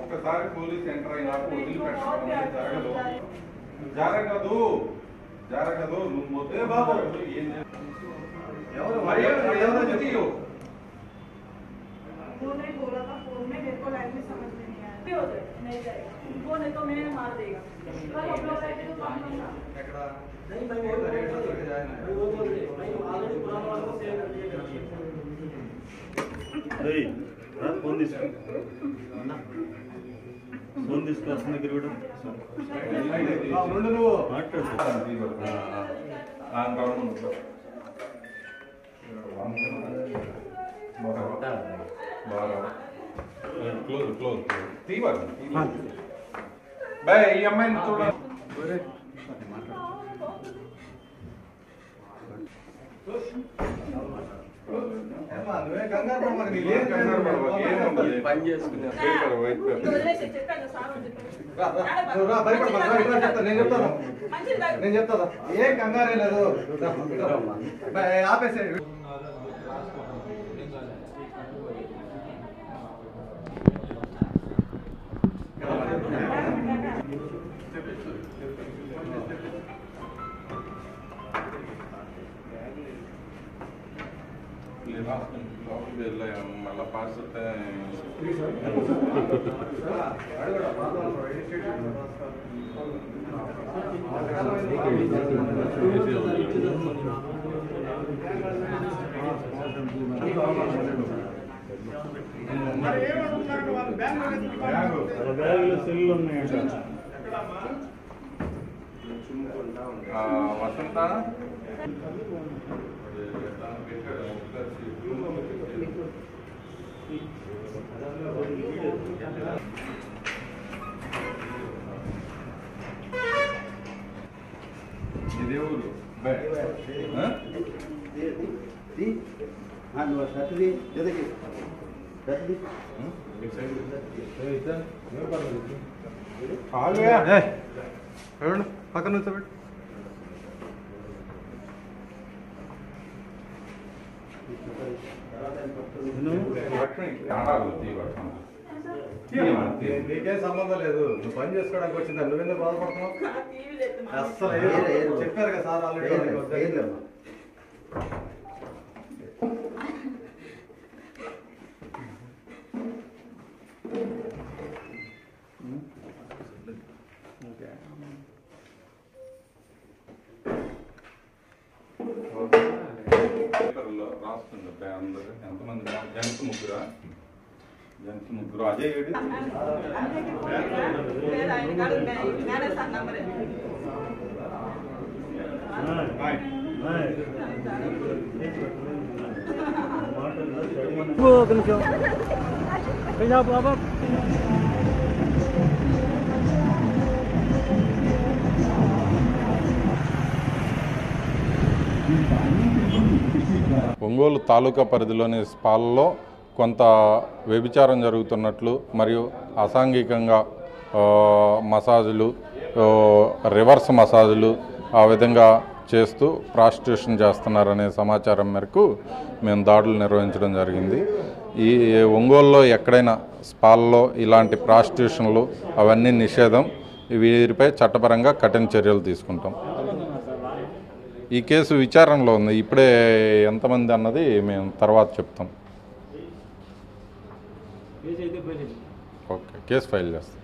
ఒక్కసారి police enter అయినాక వదిలిపెట్టడం అనేది జరగదు జరగదు జరగదు నువ్వు మొత్తం బాబు ఏం చేస్తావు? ఎవరు మరి ఎవరు- ఎవరో చెప్తూ. उन्होंने बोला था फोन में मेरे को लैंग्वेज समझ में नहीं आया भी हो जाए नहीं जाएगा वो नहीं तो मैं मार देगा कल हम लोग आए थे तो काम करना ఎక్కడ రేట్ వరకు జాయిన్ ఏయ్, రా, ఫోన్ తీసుకో ఫోన్ తీసుకో అతని దగ్గర కూడా ఉండు నువ్వు మాట్లాడు ఆ, ఆ. ఆ, గమనం ఉండు. బాగా. బాగా. క్లోజ్ క్లోజ్ క్లోజ్ తీవాలి బాయ్ ఈ అమ్మాయిని చూడండి ఏమ్మా, నువ్వే కంగారు పడమాక, నీకు ఏం ఏం కంగారు పడవా, ఏం ఉండదు. పని చేసుకునే పేపర్, వైట్ పేపర్. వదిలేసి చెప్పాను సార్ అని రా, రా. నువ్వు రా, భయపడకు, రా, ఇట్లా చెప్తా, నేను చెప్తాను మంచిది తాగు. నేను చెప్తాను ఏం కంగారే లేదు రా, రా. బై, ఆపేసే లోపలికి వెళ్ళి మళ్ళీ పాస్ అయితే బ్యాగు. వాళ్ళ బ్యాగులో సెల్లు ఉన్నాయంట ఆ, వసంత ఇదే ఊరు బై. ఆ? ఆగుయా. ఎవడు పక్కన నుంచోబెట్టు లక్ష్మి, ఆడాలి, తీ వసంత. తీయమ్మా, తీ. నీకేం సంబంధం లేదు నువ్వు పని చేసుకోవడానికి వచ్చిందా నువ్వెందుకు బాధపడుతున్నావు ఆ టీవీ లేదు మా అస్సలు ఏరు. చెప్పారు కదా సార్ ఆల్రెడీ పేపర్లో రాస్తుంది అబ్బాయి అందరూ ఎంతమంది జెంట్స్ ముగ్గురా జెంట్స్ ముగ్గురు అజయ్ ఏడు లేదు ఆయన కాదు నేనే సార్ నంబరే ఆయ్, ఆయ్. మాట్లాడు, చదవమని. ఒంగోలు తాలూకా పరిధిలోని స్పాల్లో కొంత వ్యభిచారం జరుగుతున్నట్లు మరియు అసాంఘికంగా ఆ, మసాజులు ఆ, రివర్స్ మసాజులు ఆ విధంగా చేస్తూ ప్రాస్టిట్యూషన్ చేస్తున్నారనే సమాచారం మేరకు మేము దాడులు నిర్వహించడం జరిగింది ఈ ఒంగోలులో ఎక్కడైనా స్పాల్లో ఇలాంటి ప్రాస్టిట్యూషన్లు అవన్నీ నిషేధం వీరిపై చట్టపరంగా కఠిన చర్యలు తీసుకుంటాం ఈ కేసు విచారణలో ఉంది ఇప్పుడే ఎంతమంది అన్నది మేము తర్వాత చెప్తాం ఓకే కేసు ఫైల్ చేస్తాం